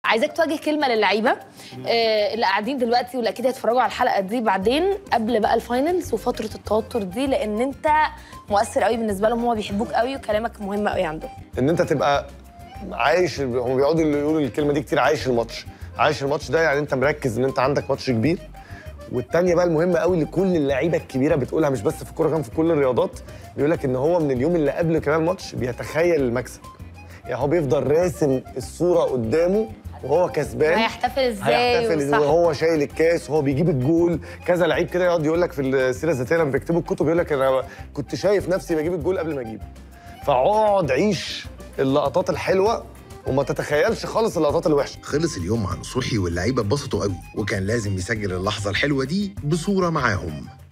عايزاك توجه كلمه للعيبه آه اللي قاعدين دلوقتي واللي اكيد هيتفرجوا على الحلقه دي بعدين قبل بقى الفاينلز وفتره التوتر دي لان انت مؤثر قوي بالنسبه لهم هما بيحبوك قوي وكلامك مهم قوي عندهم ان انت تبقى عايش هم بيقعدوا يقولوا الكلمه دي كتير عايش الماتش عايش الماتش ده يعني انت مركز ان انت عندك ماتش كبير والتانية بقى المهمة قوي اللي كل اللعيبة الكبيرة بتقولها مش بس في الكورة كمان في كل الرياضات بيقول لك ان هو من اليوم اللي قبل كمان الماتش بيتخيل المكسب يعني هو بيفضل راسم الصورة قدامه وهو كسبان هيحتفل ازاي هيحتفل وصح. وهو شايل الكاس وهو بيجيب الجول كذا لعيب كده يقعد يقول لك في السيره الذاتيه لما بيكتبوا الكتب يقول لك انا كنت شايف نفسي بجيب الجول قبل ما اجيبه فاقعد عيش اللقطات الحلوه وما تتخيلش خالص اللقطات الوحشه خلص اليوم مع نصوحي واللعيبه اتبسطوا قوي وكان لازم يسجل اللحظه الحلوه دي بصوره معاهم